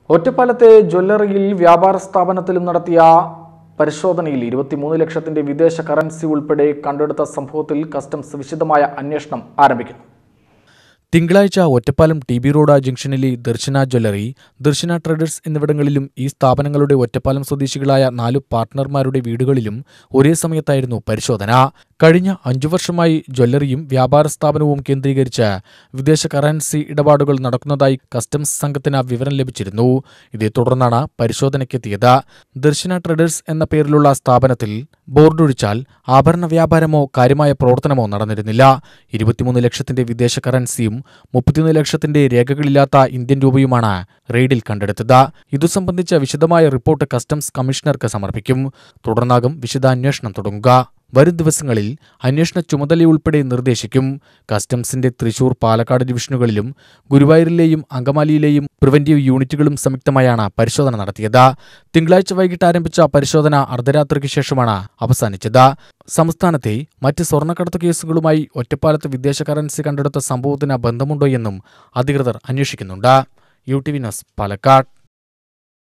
ഒറ്റപ്പാലത്തെ ജ്വല്ലറിയിൽ വ്യാപാര സ്ഥാപനത്തിലും നടത്തിയ പരിശോധനയിൽ ഇരുപത്തിമൂന്ന് ലക്ഷത്തിന്റെ വിദേശ കറൻസി ഉൾപ്പെടെ കണ്ടെടുത്ത സംഭവത്തിൽ കസ്റ്റംസ് വിശദമായ അന്വേഷണം ആരംഭിക്കുന്നു തിങ്കളാഴ്ച ഒറ്റപ്പാലം ടി ബി റോഡ് ജംഗ്ഷനിലെ ദർശന ജ്വല്ലറി ദർശന ട്രേഡേഴ്സ് എന്നിവിടങ്ങളിലും ഈ സ്ഥാപനങ്ങളുടെ ഒറ്റപ്പാലം സ്വദേശികളായ നാലു പാർട്ട്ണർമാരുടെ വീടുകളിലും ഒരേ സമയത്തായിരുന്നു പരിശോധന കഴിഞ്ഞ അഞ്ചു വർഷമായി ജ്വല്ലറിയും വ്യാപാര സ്ഥാപനവും കേന്ദ്രീകരിച്ച് വിദേശ കറൻസി ഇടപാടുകൾ നടക്കുന്നതായി കസ്റ്റംസ് സംഘത്തിന് വിവരം ലഭിച്ചിരുന്നു ഇതേ തുടർന്നാണ് പരിശോധനയ്ക്കെത്തിയത് ദർശന ട്രേഡേഴ്സ് എന്ന പേരിലുള്ള സ്ഥാപനത്തിൽ ബോർഡൊഴിച്ചാൽ ആഭരണ വ്യാപാരമോ കാര്യമായ പ്രവർത്തനമോ നടന്നിരുന്നില്ല ഇരുപത്തിമൂന്ന് ലക്ഷത്തിന്റെ വിദേശ കറൻസിയും മുപ്പത്തിയൊന്ന് ലക്ഷത്തിന്റെ രേഖകളില്ലാത്ത ഇന്ത്യൻ രൂപയുമാണ് റെയ്ഡിൽ കണ്ടെടുത്തത് ഇതു സംബന്ധിച്ച വിശദമായ റിപ്പോർട്ട് കസ്റ്റംസ് കമ്മീഷണർക്ക് സമർപ്പിക്കും തുടർന്നാകും വിശദാന്വേഷണം തുടങ്ങുക വരും ദിവസങ്ങളിൽ അന്വേഷണ ചുമതലയുൾപ്പെടെ നിർദ്ദേശിക്കും കസ്റ്റംസിന്റെ തൃശൂർ പാലക്കാട് ഡിവിഷനുകളിലും ഗുരുവായൂരിലെയും അങ്കമാലിയിലെയും പ്രിവന്റീവ് യൂണിറ്റുകളും സംയുക്തമായാണ് പരിശോധന നടത്തിയത് തിങ്കളാഴ്ച വൈകിട്ട് ആരംഭിച്ച പരിശോധന അർദ്ധരാത്രിക്ക് ശേഷമാണ് അവസാനിച്ചത് സംസ്ഥാനത്തെ മറ്റ് സ്വർണ്ണക്കടത്ത് കേസുകളുമായി ഒറ്റപ്പാലത്ത് വിദേശ കറൻസി കണ്ടെടുത്ത സംഭവത്തിന് ബന്ധമുണ്ടോ എന്നും അധികൃതർ അന്വേഷിക്കുന്നുണ്ട് U T V news Palakkad